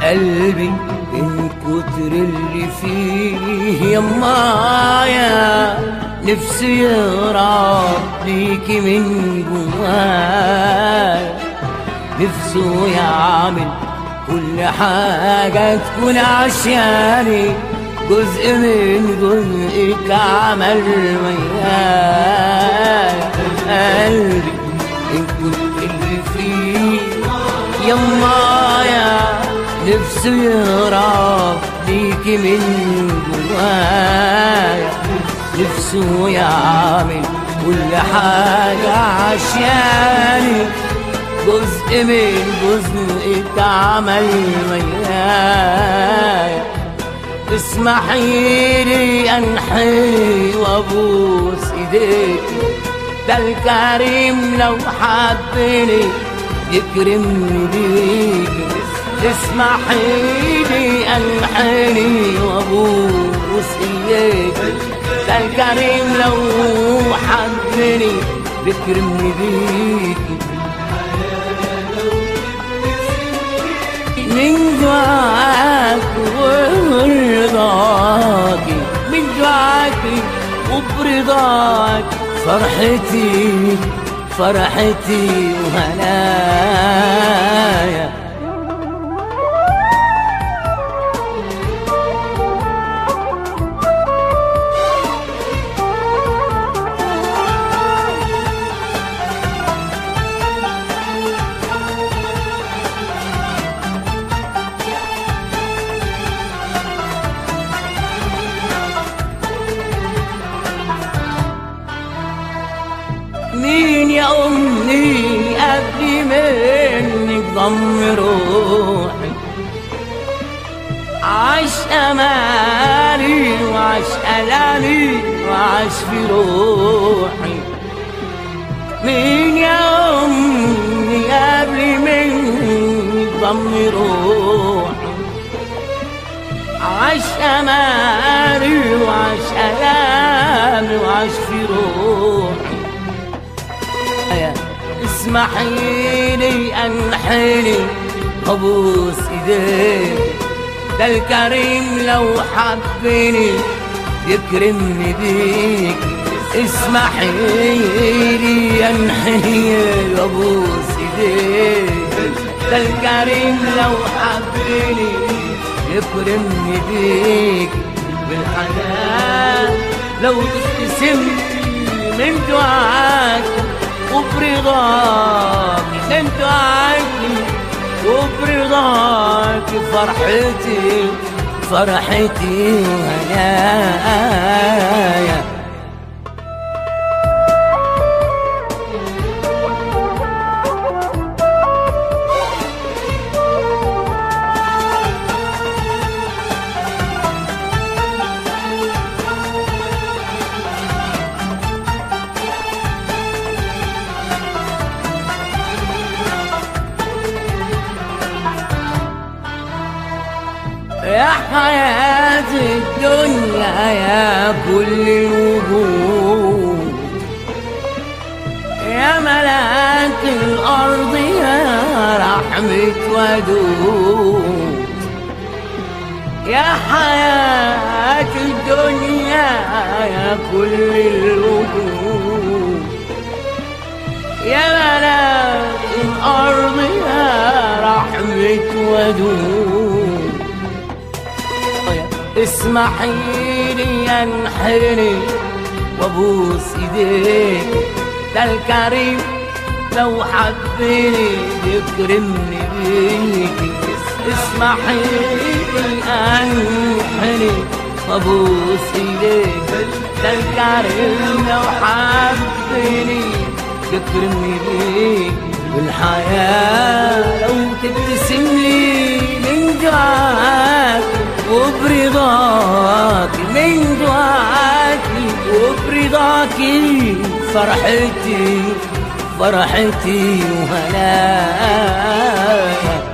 قلبي من كتر اللي فيه يمايا نفسي يهرب ليكي من جوايا نفسه يعمل كل حاجة تكون عشاني جزء من جزءك عمل ويايا قلبي إن كنت اللي فيه يمايا نفسه يهرب ليكي من جوايا نفسه يعمل كل حاجة عشاني جزء من جزء اتعمل ويايا اسمحي لي انحي وابوس ايديكي ده الكريم لو حبني يكرمني بيكي اسمحي لي انحني وابوس ايديكي ده الكريم لو حبني يكرمني بيكي من جواك ورضاكي من جواكي وبرضاك فرحتي فرحتي وهنايا مين يا أمي قبل منك ضم روحي عاش أمالي وعاش ألامي وعاش في روحي مين يا أمي قبل منك ضم روحي عاش أمالي وعاش ألامي وعاش في روحي اسمحي لي انحني ابوس ايديك ده الكريم لو حبني يكرمني بيك اسمحي لي انحني ابوس ايديك ده الكريم لو حبني يكرمني بيك بالحنان لو تبتسم من دعاك وبرضاك من دعاكي وبرضاك فرحتي فرحتي وهنايا يا حياة الدنيا يا كل الوجود يا ملاك الأرض يا رحمة ودود يا حياة الدنيا يا كل الوجود يا ملاك الأرض يا رحمة ودود اسمحي لي انحني وابوس ايديك ده الكريم لو حبني يكرمني بيكي اسمحي لي انحني وابوس ايديك ده الكريم لو حبني يكرمني بيكي والحياة لو تبتسم لي من جواك وبرضاك من دعاكي وبرضاكي فرحتي فرحتي وهنايا